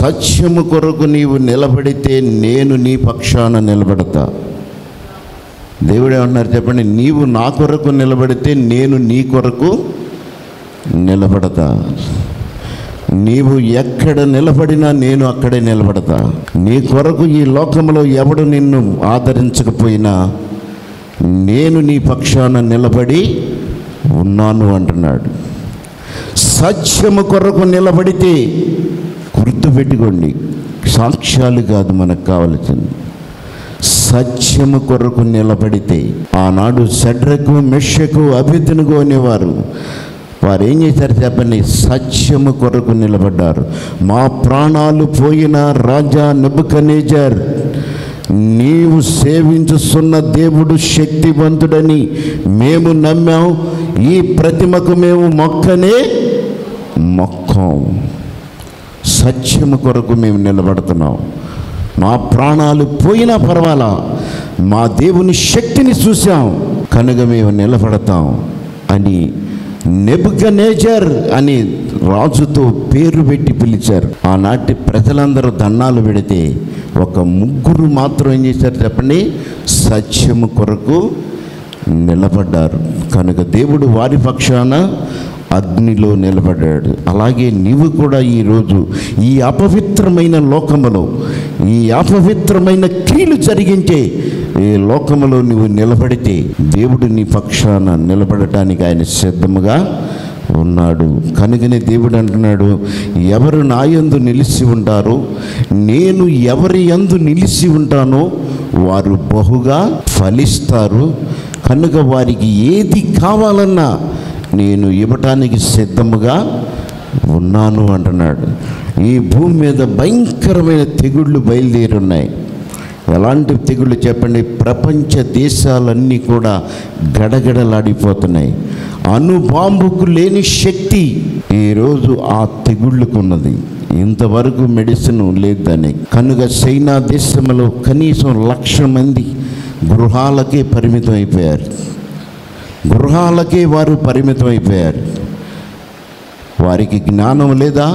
సత్యము కొరకు నీవు నిలబడితే నేను నీ పక్షాన నిలబడతా దేవుడు ఏమన్నారు చెప్పండి నీవు నా కొరకు నిలబడితే నేను నీ కొరకు నిలబడతా నీవు ఎక్కడ నిలబడినా నేను అక్కడే నిలబడతా నీ కొరకు ఈ లోకంలో ఎవడు నిన్ను ఆదరించకపోయినా నేను నీ పక్షాన నిలబడి ఉన్నాను అంటున్నాడు సత్యము కొరకు నిలబడితే గుర్తుపెట్టుకోండి సాక్ష్యాలు కాదు మనకు కావలసింది సత్యము కొరకు నిలబడితే ఆనాడు సెడ్రకు మెషకు అభిధునుగు అనేవారు వారు ఏం చేశారు చెప్పండి సత్యము కొరకు నిలబడ్డారు మా ప్రాణాలు పోయిన రాజా నెబుకనేజర్ నీవు సేవించుస్తున్న దేవుడు శక్తివంతుడని మేము నమ్మాం ఈ ప్రతిమకు మేము మొక్కనే మొక్కం సత్యము కొరకు మేము నిలబడుతున్నాం మా ప్రాణాలు పోయినా పర్వాలా మా దేవుని శక్తిని చూసాం కనుక మేము నిలబడతాం అని నెబుకనేజర్ అని రాజుతో పేరు పెట్టి పిలిచారు ఆనాటి ప్రజలందరూ దండాలు పెడితే ఒక ముగ్గురు మాత్రం ఏం చేశారు చెప్పండి సత్యము కొరకు నిలబడ్డారు కనుక దేవుడు వారి పక్షాన అగ్నిలో నిలబడ్డాడు అలాగే నీవు కూడా ఈరోజు ఈ అపవిత్రమైన లోకములో ఈ అపవిత్రమైన క్రియలు జరిగించే ఈ లోకములో నువ్వు నిలబడితే దేవుడు నీ పక్షాన నిలబడటానికి ఆయన సిద్ధముగా ఉన్నాడు కనుకనే దేవుడు అంటున్నాడు ఎవరు నా యందు నిలిచి ఉంటారో నేను ఎవరి యందు నిలిచి ఉంటానో వారు బహుగా ఫలిస్తారు కనుక వారికి ఏది కావాలన్నా నేను ఇవ్వటానికి సిద్ధముగా ఉన్నాను అంటున్నాడు ఈ భూమి మీద భయంకరమైన తెగుళ్ళు బయలుదేరి ఉన్నాయి ఎలాంటి తెగుళ్ళు చెప్పండి ప్రపంచ దేశాలన్నీ కూడా గడగడలాడిపోతున్నాయి అణుబాంబుకు లేని శక్తి ఈరోజు ఆ తెగుళ్ళకు ఉన్నది ఇంతవరకు మెడిసిన్ లేదు దాన్ని కనుక చైనా దేశంలో కనీసం లక్ష మంది గృహాలకే పరిమితం అయిపోయారు గృహాలకే వారు పరిమితం అయిపోయారు వారికి జ్ఞానం లేదా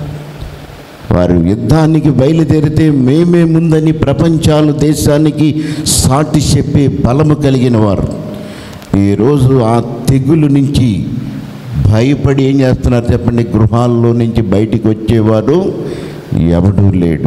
వారు యుద్ధానికి బయలుదేరితే మేమే ముందని ప్రపంచాలు దేశానికి సాటి చెప్పే బలము కలిగిన వారు ఈరోజు ఆ తెగులు నుంచి భయపడి ఏం చేస్తున్నారు చెప్పండి గృహాల్లో నుంచి బయటికి వచ్చేవారు ఎవడూ లేడు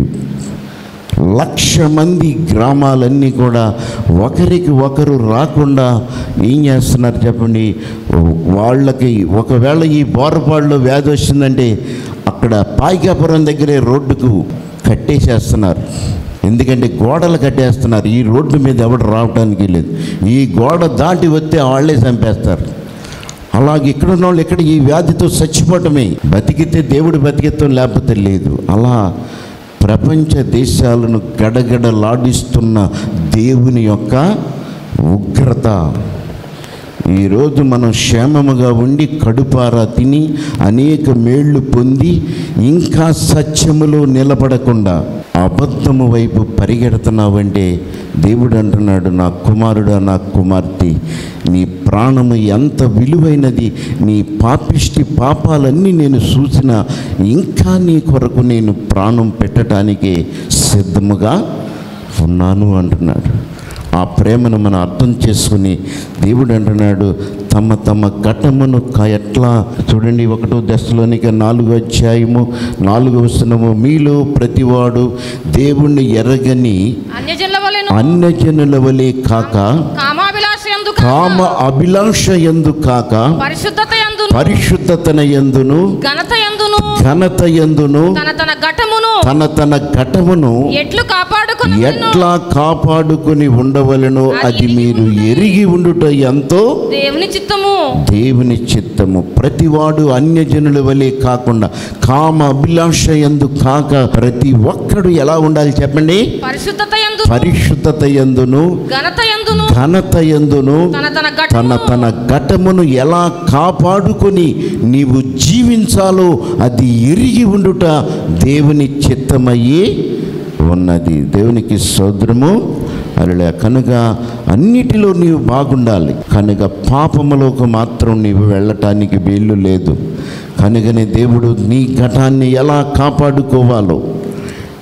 లక్ష మంది గ్రామాలన్నీ కూడా ఒకరికి ఒకరు రాకుండా ఏం చేస్తున్నారు చెప్పండి వాళ్ళకి ఒకవేళ ఈ బోరపాడులో వ్యాధి వచ్చిందంటే అక్కడ పాయికాపురం దగ్గరే రోడ్డుకు కట్టేసేస్తున్నారు ఎందుకంటే గోడలు కట్టేస్తున్నారు ఈ రోడ్డు మీద ఎవడు రావడానికి లేదు ఈ గోడ దాటి వస్తే వాళ్ళే చంపేస్తారు అలాగే ఇక్కడ ఉన్న వాళ్ళు ఇక్కడ ఈ వ్యాధితో చచ్చిపోవటమే బతికితే దేవుడు బతికితే లేకపోతే లేదు అలా ప్రపంచ దేశాలను గడగడలాడిస్తున్న దేవుని యొక్క ఉగ్రత ఈరోజు మనం క్షేమముగా ఉండి కడుపారా తిని అనేక మేళ్ళు పొంది ఇంకా సత్యములో నిలబడకుండా అబద్ధము వైపు పరిగెడుతున్నావంటే దేవుడు అంటున్నాడు నా కుమారుడా నా కుమార్తె నీ ప్రాణము ఎంత విలువైనది నీ పాపిష్టి పాపాలన్నీ నేను చూసిన ఇంకా నీ కొరకు నేను ప్రాణం పెట్టడానికే సిద్ధముగా ఉన్నాను అంటున్నాడు ఆ ప్రేమను మనం అర్థం చేసుకుని దేవుడు అంటున్నాడు తమ తమ ఘటమును క- ఎట్లా చూడండి ఒకటో దశలోనిక నాలుగో అధ్యాయము నాలుగో వచనము మీలో ప్రతివాడు దేవుణ్ణి ఎరగని అన్యజనుల వలెను అన్యజనుల వలె కాక కామాభిలాష యందు కామ అభిలాష ఎందు కాక పరిశుద్ధత యందును పరిశుద్ధతన ఎందును ఘనత యందును ఘనత ఎందును తన తన ఘటమును తన తన ఘటమును ఎట్లు కాపాడుకుని ఎట్లా కాపాడుకుని ఉండవలెనో అది మీరు ఎరిగి ఉండుట ఎంతో దేవుని చిత్తము దేవుని చిత్తము ప్రతివాడు అన్యజనుల వలె కాకుండా కామ అభిలాష ఎందు కాక ప్రతి ఒక్కడు ఎలా ఉండాలి చెప్పండి పరిశుద్ధత యందు పరిశుద్ధత ఎందును ఘనత యందును ఘనత ఎందును తన తన తన ఘటమును తన ఘటమును ఎలా కాపాడుకొని నీవు జీవించాలో అది ఎరిగి ఉండుట దేవుని చిత్తమయ్యి ఉన్నది దేవునికి సోదరము అలా కనుక అన్నిటిలో నీవు బాగుండాలి కనుక పాపములోకి మాత్రం నీవు వెళ్ళటానికి వీలు లేదు కనుకనే దేవుడు నీ ఘటాన్ని ఎలా కాపాడుకోవాలో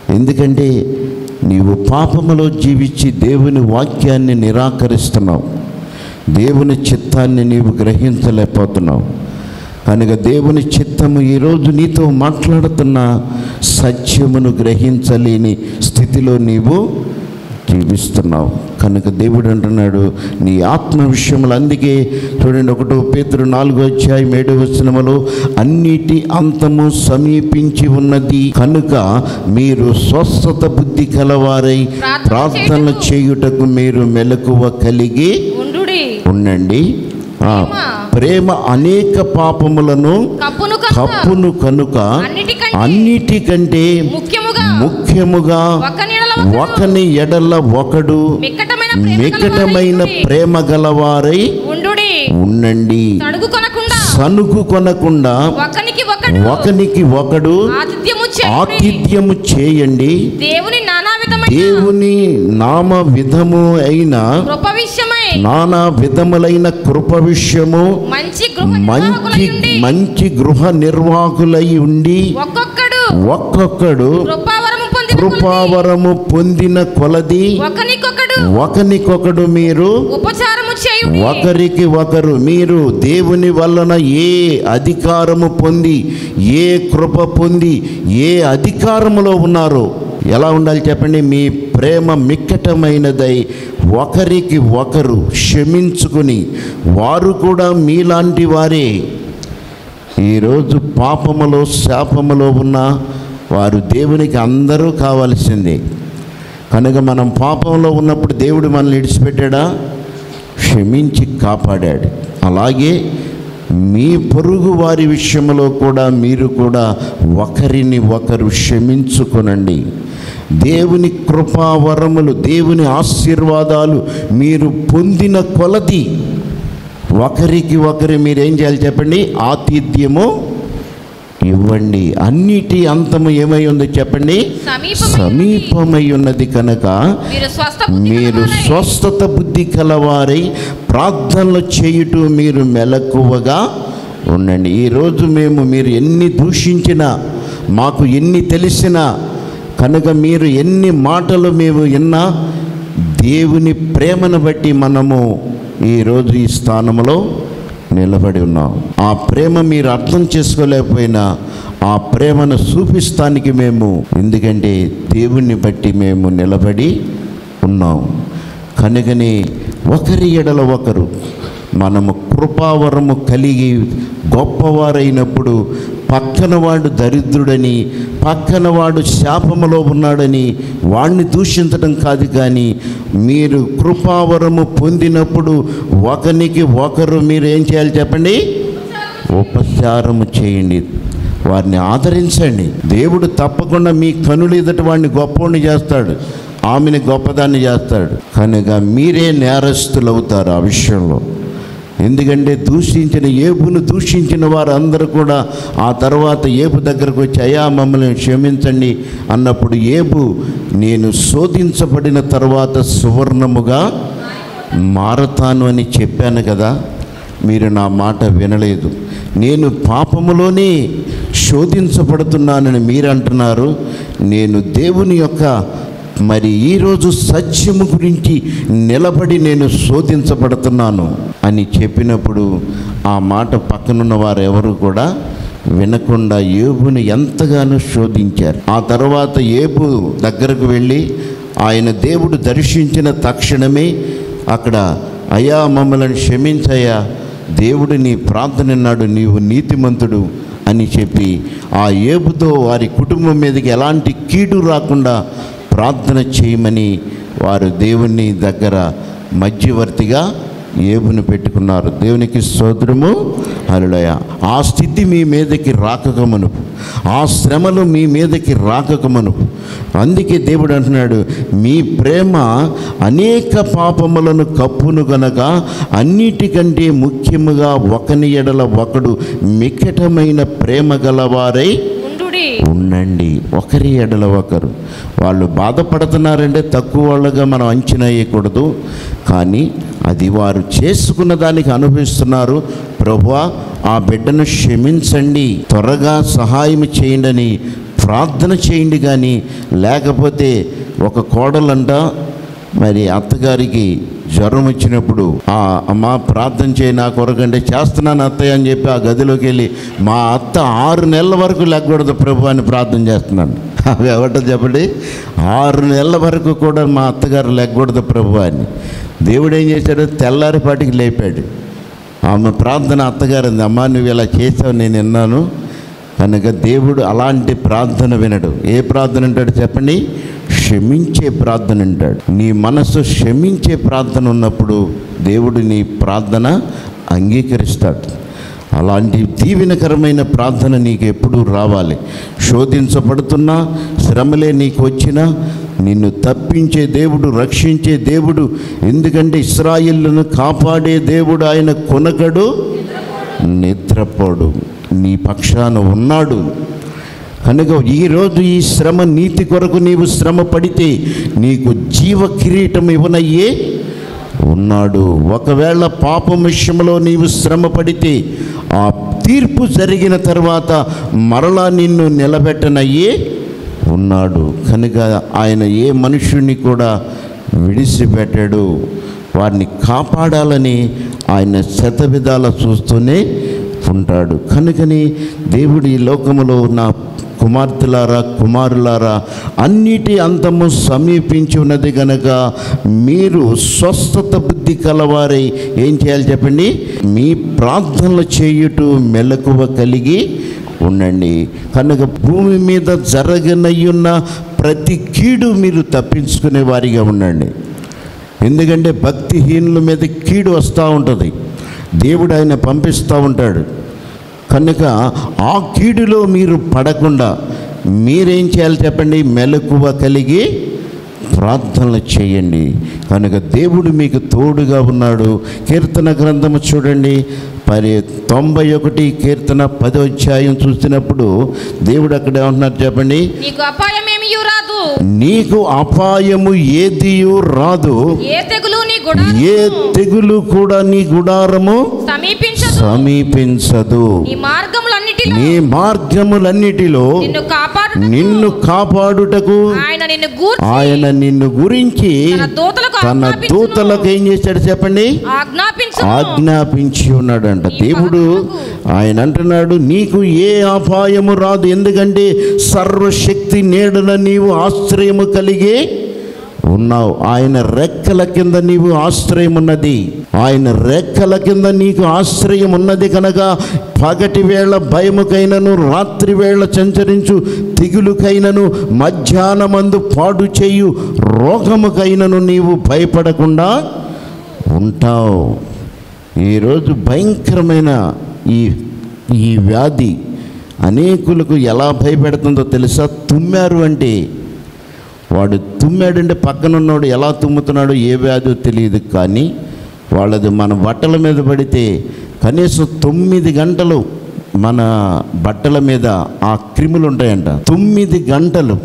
ఎందుకంటే నీవు పాపములో జీవించి దేవుని వాక్యాన్ని నిరాకరిస్తున్నావు దేవుని చిత్తాన్ని నీవు గ్రహించలేకపోతున్నావు కనుక దేవుని చిత్తము ఈరోజు నీతో మాట్లాడుతున్న సత్యమును గ్రహించలేని స్థితిలో నీవు జీవిస్తున్నావు కనుక దేవుడు అంటున్నాడు నీ ఆత్మ విషయములు అందుకే చూడండి ఒకటో పేతురు నాలుగో అధ్యాయం ఏడవ వచనములో అన్నిటి అంతము సమీపించి ఉన్నది కనుక మీరు స్వస్థత బుద్ధి కలవారై ప్రార్థన ప్రార్థన చేయుటకు మీరు మెలకువ కలిగి ఉండుడి ఉండండి ఆ, ప్రేమ. ప్రేమ అనేక పాపములను కప్పును కనుక కప్పును కనుక అన్నిటికంటే అన్నిటికంటే ముఖ్యముగా ముఖ్యముగా ఒకని ఎడల ఒకడు ఒకని ఎడల ఒకడు మిక్కటమైన ప్రేమ మికటమైన కలవారై ప్రేమ గలవారై ఉండుడి ఉండండి తడుగు కొనకుండా సనుగు కొనకుండా ఒకనికి ఒకడు ఒకనికి ఒకడు ఆతిథ్యము చేయుడి ఆతిథ్యము చేయండి దేవుని నానా విధమైన దేవుని నామ విధము అయిన కృప విషయమై నానా విధములైన కృప విషయము మంచి గృహ మంచి నిర్వాహకులై ఉండి మంచి గృహ నిర్వాహకులై ఉండి ఒక్కొక్కడు ఒక్కొక్కడు కృపావరము పొందిన కొలది కృపావరము పొందిన కొలది ఒకనికొకడు ఒకనికొకడు మీరు ఉపచారము చేయుడి ఒకరికి ఒకరు మీరు దేవుని వలన ఏ అధికారము పొంది ఏ కృప పొంది ఏ అధికారములో ఉన్నారో ఎలా ఉండాలి చెప్పండి మీ ప్రేమ మిక్కటమైనదై ఒకరికి ఒకరు క్షమించుకుని వారు కూడా మీలాంటి వారే ఈరోజు పాపములో శాపములో ఉన్న వారు దేవునికి అందరూ కావాల్సిందే కనుక మనం పాపంలో ఉన్నప్పుడు దేవుడు మనల్ని విడిచిపెట్టాడా క్షమించి కాపాడాడు అలాగే మీ పొరుగు వారి విషయంలో కూడా మీరు కూడా ఒకరిని ఒకరు క్షమించుకొనండి దేవుని కృపావరములు దేవుని ఆశీర్వాదాలు మీరు పొందిన కొలది ఒకరికి ఒకరు మీరు ఏం చేయాలి చెప్పండి ఆతిథ్యము ఇవ్వండి అన్నిటి అంతము ఏమై ఉందో చెప్పండి సమీపమై సమీపమై ఉన్నది కనుక మీరు స్వస్థ బుద్ధి మీరు కలవారై స్వస్థత బుద్ధి కలవారై ప్రార్థనలు చేయుట మీరు మెలకువగా ఉండండి ఈరోజు మేము మీరు ఎన్ని దూషించినా మాకు ఎన్ని తెలిసినా కనుక మీరు ఎన్ని మాటలు మేము విన్నా దేవుని ప్రేమను బట్టి మనము ఈరోజు ఈ స్థానంలో నిలబడి ఉన్నాం ఆ ప్రేమ మీరు అర్థం చేసుకోలేకపోయినా ఆ ప్రేమను చూపిస్తానికి మేము ఎందుకంటే దేవుణ్ణి బట్టి మేము నిలబడి ఉన్నాం కనుకని ఒకరి ఎడల ఒకరు మనము కృపావరము కలిగి గొప్పవారైనప్పుడు పక్కన వాడు దరిద్రుడని పక్కన వాడు శాపములో ఉన్నాడని వాణ్ణి దూషించడం కాదు కానీ మీరు కృపావరము పొందినప్పుడు ఒకనికి ఒకరు మీరు ఏం చేయాలి చెప్పండి ఉపచారము చేయండి వారిని ఆదరించండి దేవుడు తప్పకుండా మీ కనులు ఎదుట వాడిని గొప్పవాడిని చేస్తాడు ఆమెని గొప్పదాన్ని చేస్తాడు కనుక మీరే నేరస్తులు అవుతారు ఆ విషయంలో ఎందుకంటే దూషించిన ఏబును దూషించిన వారందరూ కూడా ఆ తర్వాత ఏబు దగ్గరకు వచ్చి అయ్యా మమ్మల్ని క్షమించండి అన్నప్పుడు ఏబు నేను శోధించబడిన తర్వాత సువర్ణముగా మారతాను అని చెప్పాను కదా మీరు నా మాట వినలేదు నేను పాపములోనే శోధించబడుతున్నానని మీరు అంటున్నారు నేను దేవుని యొక్క మరి ఈరోజు సత్యము గురించి నిలబడి నేను శోధించబడుతున్నాను అని చెప్పినప్పుడు ఆ మాట పక్కనున్న వారు ఎవరు కూడా వినకుండా ఏబుని ఎంతగానో శోధించారు ఆ తర్వాత ఏబు దగ్గరకు వెళ్ళి ఆయన దేవుడు దర్శించిన తక్షణమే అక్కడ అయ్యా మమ్మల్ని క్షమించయ్యా దేవుడు నీ ప్రార్థన విన్నాడు నీవు నీతిమంతుడు అని చెప్పి ఆ ఏబుతో వారి కుటుంబం మీదకి ఎలాంటి కీడు రాకుండా ప్రార్థన చేయమని వారు దేవుని దగ్గర మధ్యవర్తిగా ఏబును పెట్టుకున్నారు దేవునికి సోదరము హరుడయ ఆ స్థితి మీ మీదకి రాకకమను ఆ శ్రమలు మీ మీదకి రాకకమను అందుకే దేవుడు అంటున్నాడు మీ ప్రేమ అనేక పాపములను కప్పును గనక అన్నిటికంటే ముఖ్యముగా ఒకని ఎడల ఒకడు మిక్కటమైన ప్రేమ గలవారై ఉండుడి ఉండండి ఒకరి ఎడల ఒకరు వాళ్ళు బాధపడుతున్నారంటే తక్కువ వాళ్ళగా మనం అంచనా వేయకూడదు కానీ అది వారు చేసుకున్న దానికి అనుభవిస్తున్నారు ప్రభువా ఆ బిడ్డను క్షమించండి త్వరగా సహాయం చేయండి అని ప్రార్థన చేయండి కానీ లేకపోతే ఒక కోడలంట మరి అత్తగారికి జ్వరం వచ్చినప్పుడు ఆ అమ్మ ప్రార్థన చేయి నా కొరకంటే చేస్తున్నాను అత్తయ్య అని చెప్పి ఆ గదిలోకి వెళ్ళి మా అత్త ఆరు నెలల వరకు లేకూడదు ప్రభు అని ప్రార్థన చేస్తున్నాను అవి ఎవటో చెప్పండి ఆరు నెలల వరకు కూడా మా అత్తగారు లేకూడదు ప్రభు అని దేవుడు ఏం చేశాడు తెల్లారిపాటికి లేపాడు ఆమె ప్రార్థన అత్తగారు అంది అమ్మా నువ్వు ఇలా చేసావు నేను విన్నాను కనుక దేవుడు అలాంటి ప్రార్థన వినడు ఏ ప్రార్థన అంటాడు చెప్పండి క్షమించే ప్రార్థన అంటాడు నీ మనసు క్షమించే ప్రార్థన ఉన్నప్పుడు దేవుడు నీ ప్రార్థన అంగీకరిస్తాడు అలాంటి దీవెనకరమైన ప్రార్థన నీకు ఎప్పుడూ రావాలి శోధించబడుతున్నా శ్రమలే నీకు వచ్చినా నిన్ను తప్పించే దేవుడు రక్షించే దేవుడు ఎందుకంటే ఇస్రాయిల్ను కాపాడే దేవుడు ఆయన కొనకడు నిద్రపోడు నీ పక్షాన ఉన్నాడు కనుక ఈరోజు ఈ శ్రమ నీతి కొరకు నీవు శ్రమ పడితే నీకు జీవ కిరీటం ఇవ్వనయ్యే ఉన్నాడు ఒకవేళ పాపం విషయంలో నీవు శ్రమ పడితే ఆ తీర్పు జరిగిన తర్వాత మరలా నిన్ను నిలబెట్టనయ్యే ఉన్నాడు కనుక ఆయన ఏ మనుషుణ్ణి కూడా విడిచిపెట్టాడు వారిని కాపాడాలని ఆయన శతవిధాల చూస్తూనే ఉంటాడు కనుకని దేవుడు ఈ లోకములో నా కుమార్తెలారా కుమారులారా అన్నిటి అంతము సమీపించి ఉన్నది కనుక మీరు స్వస్థత బుద్ధి కలవారై ఏం చేయాలి చెప్పండి మీ ప్రార్థనలు చేయుటూ మెలకువ కలిగి ఉండండి కనుక భూమి మీద జరగనయ్యున్న ప్రతి కీడు మీరు తప్పించుకునే వారిగా ఉండండి ఎందుకంటే భక్తిహీనుల మీద కీడు వస్తూ ఉంటుంది దేవుడు ఆయన పంపిస్తూ ఉంటాడు కనుక ఆ కీడులో మీరు పడకుండా మీరేం చేయాలి చెప్పండి మెలకువ కలిగి ప్రార్థనలు చేయండి కనుక దేవుడు మీకు తోడుగా ఉన్నాడు కీర్తన గ్రంథము చూడండి మరి తొంభై ఒకటి కీర్తన పదో అధ్యాయం చూసినప్పుడు దేవుడు అక్కడ ఏమంటున్నారు చెప్పండి నీకు అపాయమేమి రాదు నీకు అపాయము ఏదియు రాదు ఏ తెగులు నీ గుడారము ఏ తెగులు కూడా నీ గుడారము సమీపించదు సమీపించదు నీ మార్గములన్నిటిలో నీ మార్గములన్నిటిలో నిన్ను కాపాడు నిన్ను కాపాడుటకు ఆయన నిన్ను గూర్చి ఆయన నిన్ను గురించి తన దూతలకు తన ఆజ్ఞాపించును. దూతలకు ఏం చేశాడు చెప్పండి ఆజ్ఞాపించు ఆజ్ఞాపించి ఉన్నాడంట నీ దేవుడు పాదములకు. ఆయన అంటున్నాడు నీకు ఏ అపాయము రాదు ఎందుకంటే సర్వశక్తి నీడన నీవు ఆశ్రయము కలిగి ఉన్నావు ఆయన రెక్కల కింద నీవు ఆశ్రయం ఉన్నది ఆయన రెక్కల కింద నీకు ఆశ్రయం ఉన్నది కనుక పగటి వేళ భయముకైనను రాత్రి వేళ సంచరించు తిగులుకైనను మధ్యాహ్నమందు పాడు చేయు రోగముకైనను నీవు భయపడకుండా ఉంటావు ఈరోజు భయంకరమైన ఈ ఈ వ్యాధి అనేకులకు ఎలా భయపెడుతుందో తెలుసా తుమ్మారు అంటే వాడు తుమ్మాడంటే పక్కనున్నవాడు ఎలా తుమ్ముతున్నాడో ఏ వ్యాధో తెలియదు కానీ వాళ్ళది మన బట్టల మీద పడితే కనీసం తొమ్మిది గంటలు మన బట్టల మీద ఆ క్రిములు ఉంటాయంట తొమ్మిది గంటలు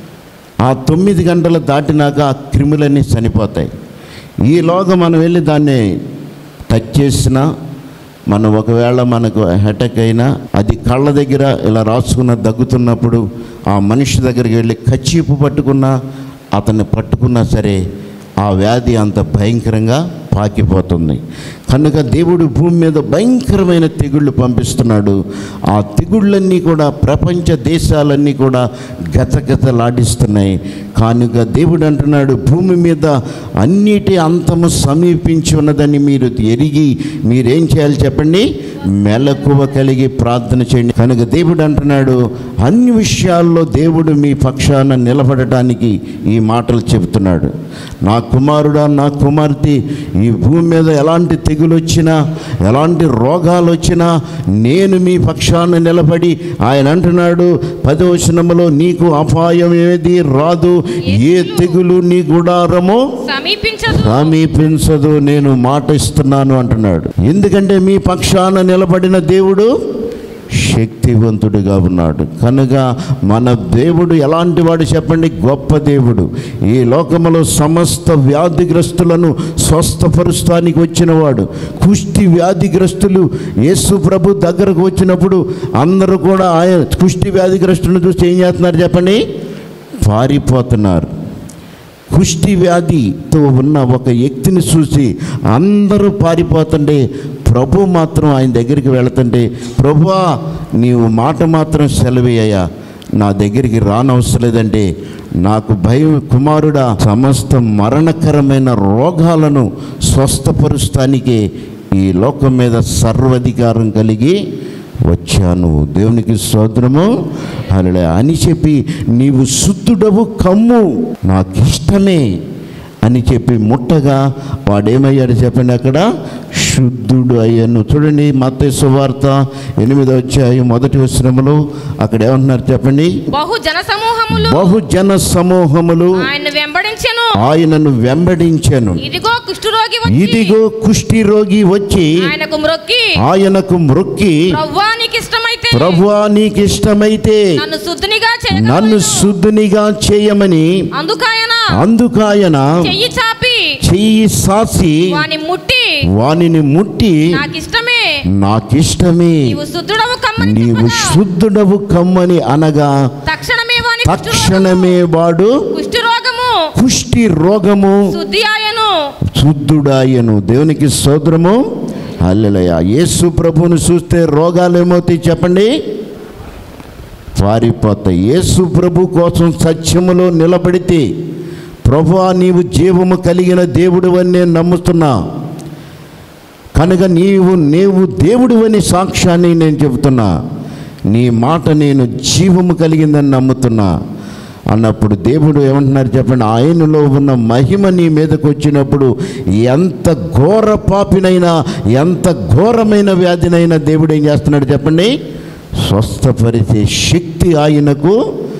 ఆ తొమ్మిది గంటలు దాటినాక ఆ క్రిములన్నీ చనిపోతాయి ఈలోగా మనం వెళ్ళి దాన్ని టచ్ చేసినా మనం ఒకవేళ మనకు హెటక్ అయినా అది కళ్ళ దగ్గర ఇలా రాసుకున్న దగ్గుతున్నప్పుడు ఆ మనిషి దగ్గరికి వెళ్ళి కచ్చీపు పట్టుకున్నా అతన్ని పట్టుకున్నా సరే ఆ వ్యాధి అంత భయంకరంగా పాకిపోతుంది కనుక దేవుడు భూమి మీద భయంకరమైన తెగుళ్ళు పంపిస్తున్నాడు ఆ తెగుళ్ళన్నీ కూడా ప్రపంచ దేశాలన్నీ కూడా గతగతలాడిస్తున్నాయి కనుక దేవుడు అంటున్నాడు భూమి మీద అన్నిటి అంతము సమీపించి ఉన్నదని మీరు ఎరిగి మీరేం చేయాలి చెప్పండి మెలకువ కలిగి ప్రార్థన చేయండి కనుక దేవుడు అంటున్నాడు అన్ని విషయాల్లో దేవుడు మీ పక్షాన నిలబడటానికి ఈ మాటలు చెబుతున్నాడు నా కుమారుడా నా కుమార్తె ఈ భూమి మీద ఎలాంటి తెగులు వచ్చినా ఎలాంటి రోగాలు వచ్చినా నేను మీ పక్షాన నిలబడి ఆయన అంటున్నాడు పదవచనములో నీకు అపాయం ఏది రాదు ఏ తెగులు నీ గుడారమో సమీపించదు సమీపించదు నేను మాట ఇస్తున్నాను అంటున్నాడు ఎందుకంటే మీ పక్షాన నిలబడిన దేవుడు శక్తివంతుడిగా ఉన్నాడు కనుక మన దేవుడు ఎలాంటి వాడు చెప్పండి గొప్ప దేవుడు ఈ లోకములో సమస్త వ్యాధిగ్రస్తులను స్వస్థపరుస్తానికి వచ్చినవాడు కుష్టి వ్యాధిగ్రస్తులు యేసు ప్రభు దగ్గరకు వచ్చినప్పుడు అందరూ కూడా ఆయన కుష్టి వ్యాధిగ్రస్తులను చూసి ఏం చేస్తున్నారు చెప్పండి పారిపోతున్నారు కుష్టి వ్యాధితో ఉన్న ఒక వ్యక్తిని చూసి అందరూ పారిపోతుంటే ప్రభు మాత్రం ఆయన దగ్గరికి వెళుతుంటే ప్రభువా నీవు మాట మాత్రం సెలవేయ్యా నా దగ్గరికి రానవసరం లేదంటే నాకు భయం కుమారుడా సమస్త మరణకరమైన రోగాలను స్వస్థపరుస్తానికే ఈ లోకం మీద సర్వాధికారం కలిగి వచ్చాను దేవునికి స్తోత్రము అలా అని చెప్పి నీవు శుద్ధుడవు కమ్ము నాకు ఇష్టమే అని చెప్పి ముట్టగా వాడేమయ్యాడు చెప్పండి అక్కడ శుద్ధుడు అయ్యాను చూడండి మత్తయి సువార్త ఎనిమిదో వచ్చాయి మొదటి వచనములో అక్కడ ఏమంటున్నారు చెప్పండి బహు జన సమూహములు బహుజన సమూహములు ఆయన వెంబడించెను ఆయనను వెంబడించెను ఇదిగో కుష్ఠరోగి వచ్చి ఇదిగో కుష్టి రోగి వచ్చి ఆయనకు మ్రొక్కి ఆయనకు మ్రొక్కి ప్రవ్వా నీకు ఇష్టమైతే ప్రభువా నీకు ఇష్టమైతే నన్ను శుద్ధునిగా నన్ను చేయగలవు శుద్ధునిగా చేయమని అందుకాయన అందుకాయన చెయ్యి చాపి చెయ్యి సాసి వాని ముట్టి వానిని ముట్టి నాకు ఇష్టమే నాకిష్టమే నీవు శుద్ధుడవు కమ్మని నీవు చెప్పగా, శుద్ధుడవు కమ్మని అనగా తక్షణమే వాని తక్షణమే వాడు కుష్టి రోగము కుష్టి రోగము శుద్ధి ఆయను శుద్ధుడాయను దేవునికి సోదరము అల్లెలయ యేసు ప్రభువును చూస్తే రోగాలు ఏమవుతాయి చెప్పండి పారిపోతాయి యేసు ప్రభు కోసం సత్యములో నిలబడితే ప్రభువా నీవు జీవము కలిగిన దేవుడు అని నేను నమ్ముతున్నా కనుక నీవు నీవు దేవుడు అని సాక్ష్యాన్ని నేను చెబుతున్నా నీ మాట నేను జీవము కలిగిందని నమ్ముతున్నా అన్నప్పుడు దేవుడు ఏమంటున్నారు చెప్పండి ఆయనలో ఉన్న మహిమ నీ మీదకు వచ్చినప్పుడు ఎంత ఘోర పాపినైనా ఎంత ఘోరమైన వ్యాధినైనా దేవుడు ఏం చేస్తున్నాడు చెప్పండి స్వస్థపరిచే శక్తి ఆయనకు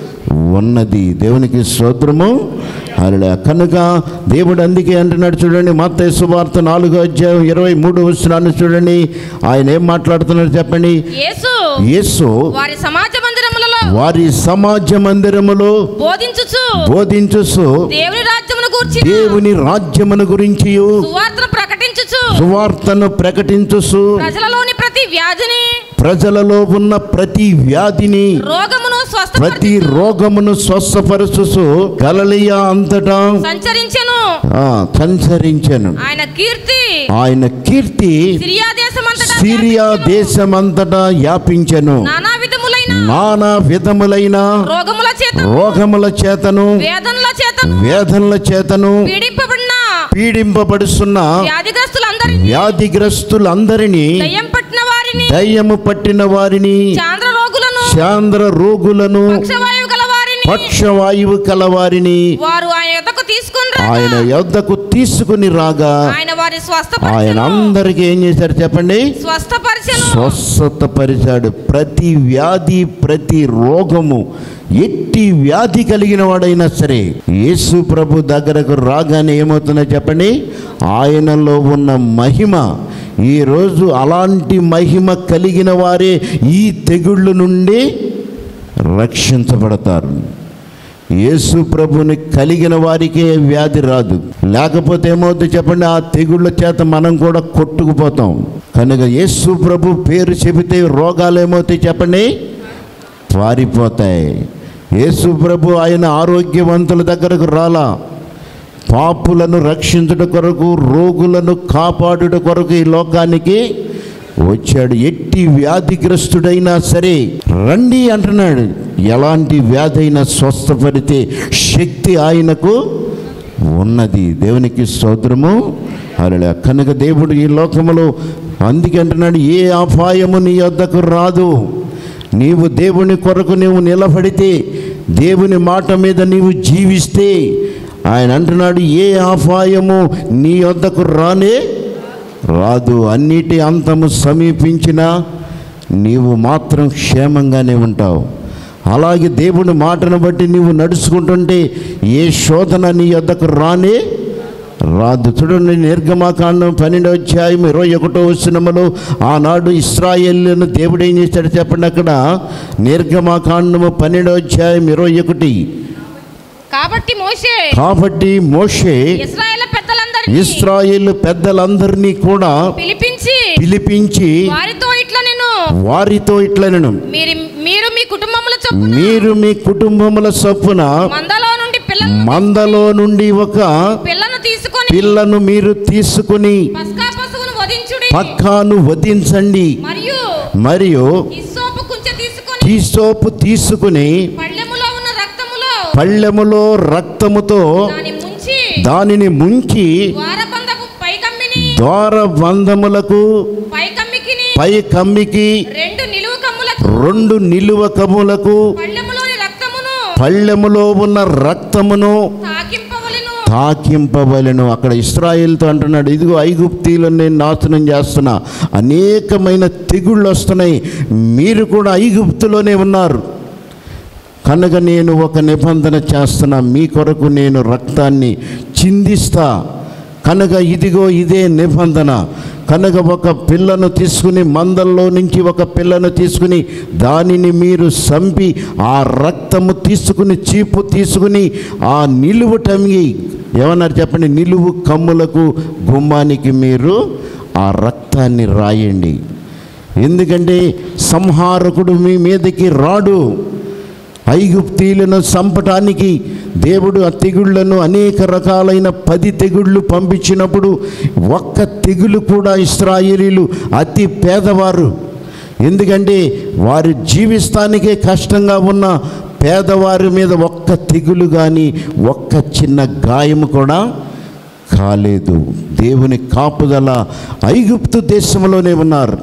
ఉన్నది దేవునికి స్తోత్రము అలా కనుక దేవుడు అందుకే అంటున్నాడు చూడండి మత్తయి సువార్త నాలుగో అధ్యాయం ఇరవై మూడు వచనాన్ని చూడండి ఆయన ఏం మాట్లాడుతున్నాడు చెప్పండి యేసు యేసు వారి సమాజ మందిరములలో వారి సమాజ మందిరములో బోధించుచు బోధించుసు దేవుని రాజ్యమును గూర్చి దేవుని రాజ్యమును గురించి సువార్తను ప్రకటించుచు సువార్తను ప్రకటించుసు ప్రజలలోని ప్రతి వ్యాధిని ప్రజలలో ఉన్న ప్రతి వ్యాధిని రోగమును స్వస్థ ప్రతి రోగమును స్వస్థపరచుసు గలలియా అంతటా సంచరించెను ఆ, సంచరించెను ఆయన కీర్తి ఆయన కీర్తి సిరియా దేశమంతటా సిరియా దేశమంతటా వ్యాపించెను నానా విధములైన నానా విధములైన రోగముల చేత రోగముల చేతను వేదనల చేత వేదనల చేతను పీడింపబడిన పీడింపబడుతున్న వ్యాధిగ్రస్తులందరినీ వ్యాధిగ్రస్తులందరినీ దయ్యం పట్టిన వారిని దయ్యము పట్టిన వారిని చాంద్ర రోగులను చాంద్ర రోగులను పక్షవాయువు గల వారిని పక్షవాయువు కలవారిని వారు ఆయన యొద్దకు తీసుకుని ఆయన యొద్దకు తీసుకుని రాగా ఆయన వారి ఆయన స్వస్థపరిచెను అందరికీ ఏం చేశారు చెప్పండి స్వస్థపరిచెను స్వస్థతపరిచాడు ప్రతి వ్యాధి ప్రతి రోగము ఎట్టి వ్యాధి కలిగిన వాడైనా సరే యేసు ప్రభు దగ్గరకు రాగానే ఏమవుతుందో చెప్పండి ఆయనలో ఉన్న మహిమ ఈరోజు అలాంటి మహిమ కలిగిన వారే ఈ తెగుళ్ళు నుండి రక్షించబడతారు యేసు ప్రభుని కలిగిన వారికే వ్యాధి రాదు లేకపోతే ఏమవుతుంది చెప్పండి ఆ తెగుళ్ళ చేత మనం కూడా కొట్టుకుపోతాం కనుక యేసు ప్రభు పేరు చెబితే రోగాలు ఏమవుతాయి చెప్పండి పారిపోతాయి యేసు ప్రభు ఆయన ఆరోగ్యవంతుల దగ్గరకు రాలా పాపులను రక్షించుట కొరకు రోగులను కాపాడుట కొరకు ఈ లోకానికి వచ్చాడు ఎట్టి వ్యాధిగ్రస్తుడైనా సరే రండి అంటున్నాడు ఎలాంటి వ్యాధి అయినా స్వస్థపడితే శక్తి ఆయనకు ఉన్నది దేవునికి స్తోత్రము అలా కనుక దేవుడు ఈ లోకములో అందుకే అంటున్నాడు ఏ అపాయము నీ వద్దకు రాదు నీవు దేవుని కొరకు నీవు నిలబడితే దేవుని మాట మీద నీవు జీవిస్తే ఆయన అంటున్నాడు ఏ అపాయము నీ వద్దకు రానే రాదు అన్నిటి అంతము సమీపించినా నీవు మాత్రం క్షేమంగానే ఉంటావు అలాగే దేవుని మాటను బట్టి నీవు నడుచుకుంటుంటే ఏ శోధన నీ వద్దకు రానే రాదు చూడండి నిర్గమాకాండం పన్నెండో అధ్యాయం ఇరవై ఒకటో వచనములో ఆనాడు ఇస్రాయేళ్లను దేవుడు ఏం చేశాడు చెప్పండి అక్కడ నిర్గమాకాండము పన్నెండో అధ్యాయం ఇరవై ఒకటి కాబట్టి మోషే కాబట్టి మోషే ఇస్రాయేల్ పెద్దలందరినీ ఇస్రాయేల్ పెద్దలందరినీ కూడా పిలిపించి పిలిపించి వారితో ఇట్లా నేను వారితో ఇట్లనను మీరు మీరు మీ కుటుంబముల చొప్పున మీరు మీ కుటుంబముల చొప్పున మందలో నుండి పిల్లలను మందలో నుండి ఒక పిల్లను తీసుకొని పిల్లను మీరు తీసుకుని పస్కా పశువును వధించుడి పక్కాను వధించండి మరియు మరియు ఇస్సోపు కుంచె తీసుకొని తీసోపు తీసుకుని పళ్ళెములో ఉన్న రక్తములో పళ్ళెములో రక్తముతో దాని ముంచి దానిని ముంచి ద్వారబంధపు పైకమ్మిని ద్వారబంధములకు పైకమ్మికిని పై కమ్మికి రెండు నిలువు కమ్ములకు రెండు నిలువ కమ్ములకు పళ్ళెములోని రక్తమును పళ్ళెములో ఉన్న రక్తమును తాకింపవలెను తాకింపవలెను అక్కడ ఇస్రాయేల్తో అంటున్నాడు ఇదిగో ఐగుప్తీలను నేను నాశనం చేస్తున్నా అనేకమైన తెగుళ్ళు వస్తున్నాయి మీరు కూడా ఐగుప్తులోనే ఉన్నారు కనుక నేను ఒక నిబంధన చేస్తున్నా మీ కొరకు నేను రక్తాన్ని చిందిస్తా కనుక ఇదిగో ఇదే నిబంధన కనుక ఒక పిల్లను తీసుకుని మందల్లో నుంచి ఒక పిల్లను తీసుకుని దానిని మీరు సంపి ఆ రక్తము తీసుకుని చీపు తీసుకుని ఆ నిలువు టమిగి ఏమన్నారు చెప్పండి నిలువు కమ్ములకు గుమ్మానికి మీరు ఆ రక్తాన్ని రాయండి ఎందుకంటే సంహారకుడు మీ మీదకి రాడు ఐగుప్తీలను చంపటానికి దేవుడు ఆ తెగుళ్లను అనేక రకాలైన పది తెగుళ్ళు పంపించినప్పుడు ఒక్క తెగులు కూడా ఇస్రాయేలీలు అతి పేదవారు ఎందుకంటే వారు జీవిస్తానికే కష్టంగా ఉన్న పేదవారి మీద ఒక్క తెగులు కానీ ఒక్క చిన్న గాయము కూడా కాలేదు దేవుని కాపుదల ఐగుప్తు దేశంలోనే ఉన్నారు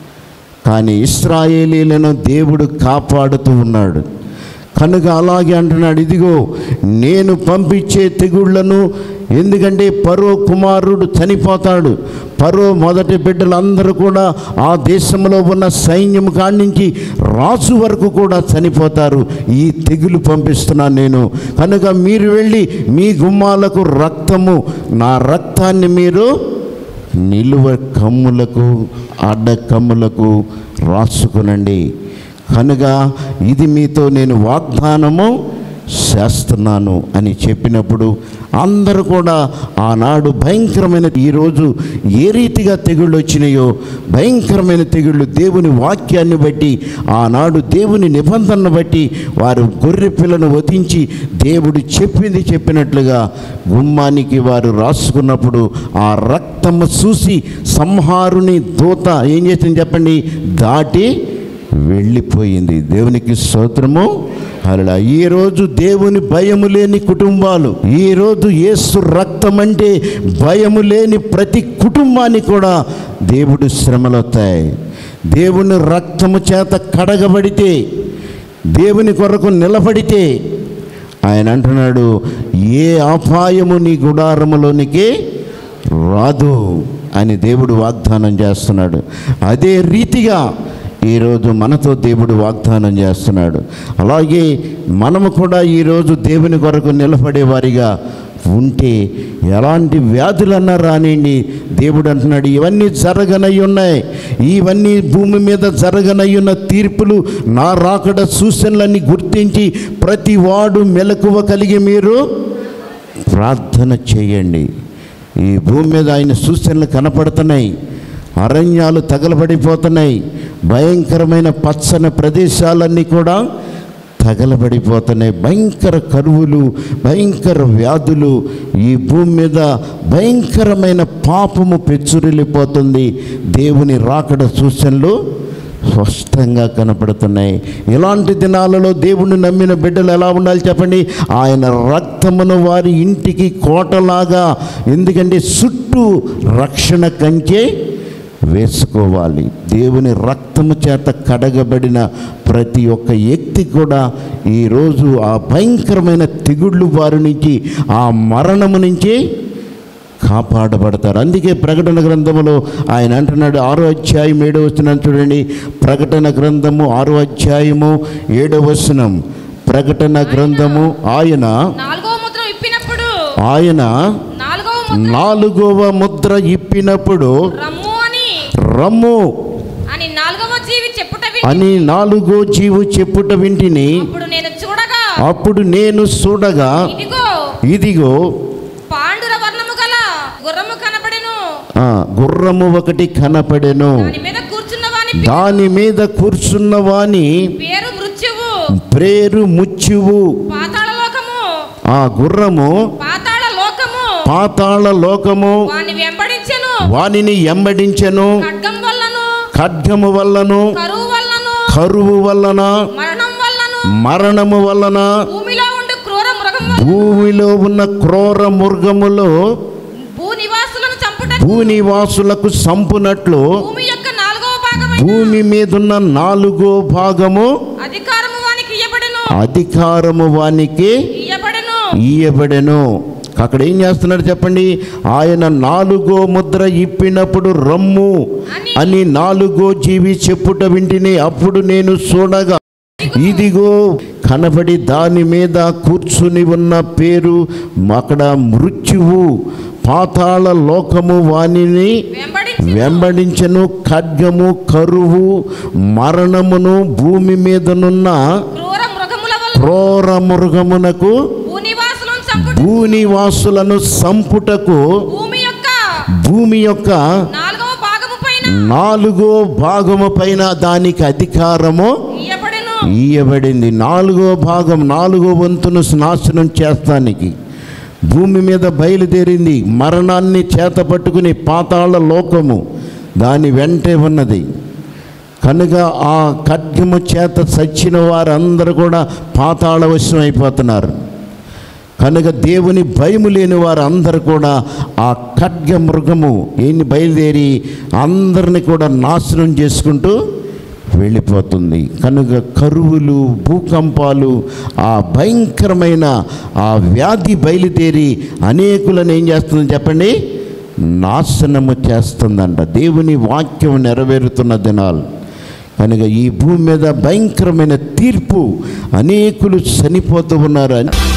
కానీ ఇస్రాయేలీలను దేవుడు కాపాడుతూ ఉన్నాడు కనుక అలాగే అంటున్నాడు ఇదిగో నేను పంపించే తెగుళ్లను ఎందుకంటే పరో కుమారుడు చనిపోతాడు పరో మొదటి బిడ్డలందరూ కూడా ఆ దేశంలో ఉన్న సైన్యం కాడి నుంచి రాజు వరకు కూడా చనిపోతారు ఈ తెగులు పంపిస్తున్నాను నేను కనుక మీరు వెళ్ళి మీ గుమ్మాలకు రక్తము నా రక్తాన్ని మీరు నిలువ కమ్ములకు అడ్డ కమ్ములకు రాసుకునండి కనుక ఇది మీతో నేను వాగ్దానము చేస్తున్నాను అని చెప్పినప్పుడు అందరూ కూడా ఆనాడు భయంకరమైన ఈరోజు ఏ రీతిగా తెగుళ్ళు వచ్చినాయో భయంకరమైన తెగుళ్ళు దేవుని వాక్యాన్ని బట్టి ఆనాడు దేవుని నిబంధనను బట్టి వారు గొర్రె పిల్లను వధించి దేవుడు చెప్పింది చెప్పినట్లుగా గుమ్మానికి వారు రాసుకున్నప్పుడు ఆ రక్తము చూసి సంహారుని దూత ఏం చేసింది చెప్పండి దాటి వెళ్ళిపోయింది దేవునికి స్తోత్రము అలా ఈరోజు దేవుని భయము లేని కుటుంబాలు ఈరోజు యేసు రక్తం అంటే భయము లేని ప్రతి కుటుంబానికి కూడా దేవుడు శ్రమలు వస్తాయి దేవుని రక్తము చేత కడగబడితే దేవుని కొరకు నిలబడితే ఆయన అంటున్నాడు ఏ అపాయము నీ గుడారములోనికి రాదు అని దేవుడు వాగ్దానం చేస్తున్నాడు అదే రీతిగా ఈరోజు మనతో దేవుడు వాగ్దానం చేస్తున్నాడు అలాగే మనము కూడా ఈరోజు దేవుని కొరకు నిలబడే వారిగా ఉంటే ఎలాంటి వ్యాధులన్నా రానివ్వండి దేవుడు అంటున్నాడు ఇవన్నీ జరగనై ఉన్నాయి ఇవన్నీ భూమి మీద జరగనై ఉన్న తీర్పులు నా రాకడ సూచనలన్నీ గుర్తించి ప్రతి వాడు మెలకువ కలిగి మీరు ప్రార్థన చేయండి ఈ భూమి మీద ఆయన సూచనలు కనపడుతున్నాయి అరణ్యాలు తగలబడిపోతున్నాయి భయంకరమైన పచ్చని ప్రదేశాలన్నీ కూడా తగలబడిపోతున్నాయి భయంకర కరువులు భయంకర వ్యాధులు ఈ భూమి మీద భయంకరమైన పాపము పెచ్చురిల్లిపోతుంది దేవుని రాకడ సూచనలు స్పష్టంగా కనపడుతున్నాయి ఇలాంటి దినాలలో దేవుణ్ణి నమ్మిన బిడ్డలు ఎలా ఉండాలి చెప్పండి ఆయన రక్తమును వారి ఇంటికి కోటలాగా ఎందుకంటే చుట్టూ రక్షణ కంచె వేసుకోవాలి దేవుని రక్తము చేత కడగబడిన ప్రతి ఒక్క వ్యక్తి కూడా ఈరోజు ఆ భయంకరమైన తెగుళ్ళు వారి నుంచి ఆ మరణము నుంచి కాపాడబడతారు అందుకే ప్రకటన గ్రంథములో ఆయన అంటున్నాడు ఆరో అధ్యాయం ఏడో వచనం చూడండి ప్రకటన గ్రంథము ఆరో అధ్యాయము ఏడో వచనం ప్రకటన గ్రంథము ఆయన నాలుగవ ముద్ర విప్పినప్పుడు ఆయన నాలుగవ నాలుగవ ముద్ర ఇప్పినప్పుడు రమ్ము అని రమ్ము అని నాలుగవ జీవి చెప్పుట విని అని నాలుగో జీవు చెప్పుట వింటిని అప్పుడు నేను చూడగా అప్పుడు నేను చూడగా ఇదిగో ఇదిగో పాండుర వర్ణము గల గుర్రము కనబడెను ఆ, గుర్రము ఒకటి కనపడెను దాని మీద కూర్చున్న వాని దాని మీద కూర్చున్న వాని పేరు మృత్యువు ప్రేరు ముచ్చువు పాతాళ లోకము ఆ గుర్రము పాతాళ లోకము పాతాళ లోకము వాని వెంబడించెను వానిని ఎంబడించెను ఖడ్గం వల్లను ఖడ్గము వల్లను కరువు వల్లను కరువు వలన మరణం వల్లను మరణము వలన భూమిలో ఉండి క్రూర మృగం వల్ల భూమిలో ఉన్న క్రూర మృగములు భూ నివాసులను చంపుట భూనివాసులకు సంపునట్లు భూమి యొక్క నాలుగవ భాగమైన భూమి మీదున్న నాలుగో భాగము అధికారము వానికి ఇయ్యబడెను అధికారము వానికి ఇయ్యబడెను ఇయ్యబడెను అక్కడ ఏం చేస్తున్నాడు చెప్పండి ఆయన నాలుగో ముద్ర ఇప్పినప్పుడు రమ్ము అని నాలుగో జీవి చెప్పుట వింటిని అప్పుడు నేను చూడగా ఇదిగో కనబడి దాని మీద కూర్చుని ఉన్న పేరు అక్కడ మృత్యువు పాతాళ లోకము వాణిని వెంబడించి వెంబడించను ఖడ్గము కరువు మరణమును భూమి మీదనున్న క్రూర మృగముల వల్ల క్రూర మృగమునకు భూ నివాసులను చంపుట భూనివాసులను సంపుటకు భూమి యొక్క భూమి యొక్క నాలుగవ భాగము పైన నాలుగో భాగము పైన దానికి అధికారము ఇయ్యబడెను ఇయ్యబడింది నాలుగో భాగం నాలుగో వంతును నాశనం చేస్తానికి భూమి మీద బయలుదేరింది మరణాన్ని చేత పట్టుకుని పాతాళ లోకము దాని వెంటే ఉన్నది కనుక ఆ ఖడ్గము చేత చచ్చిన వారందరూ కూడా పాతాళ వశం అయిపోతున్నారు కనుక దేవుని భయము లేని వారు అందరు కూడా ఆ ఖడ్గ మృగము ఏంటి బయలుదేరి అందరిని కూడా నాశనం చేసుకుంటూ వెళ్ళిపోతుంది కనుక కరువులు భూకంపాలు ఆ భయంకరమైన ఆ వ్యాధి బయలుదేరి అనేకులను ఏం చేస్తుందని చెప్పండి నాశనము చేస్తుందంట దేవుని వాక్యం నెరవేరుతున్న దినాలు కనుక ఈ భూమి మీద భయంకరమైన తీర్పు అనేకులు చనిపోతూ ఉన్నారు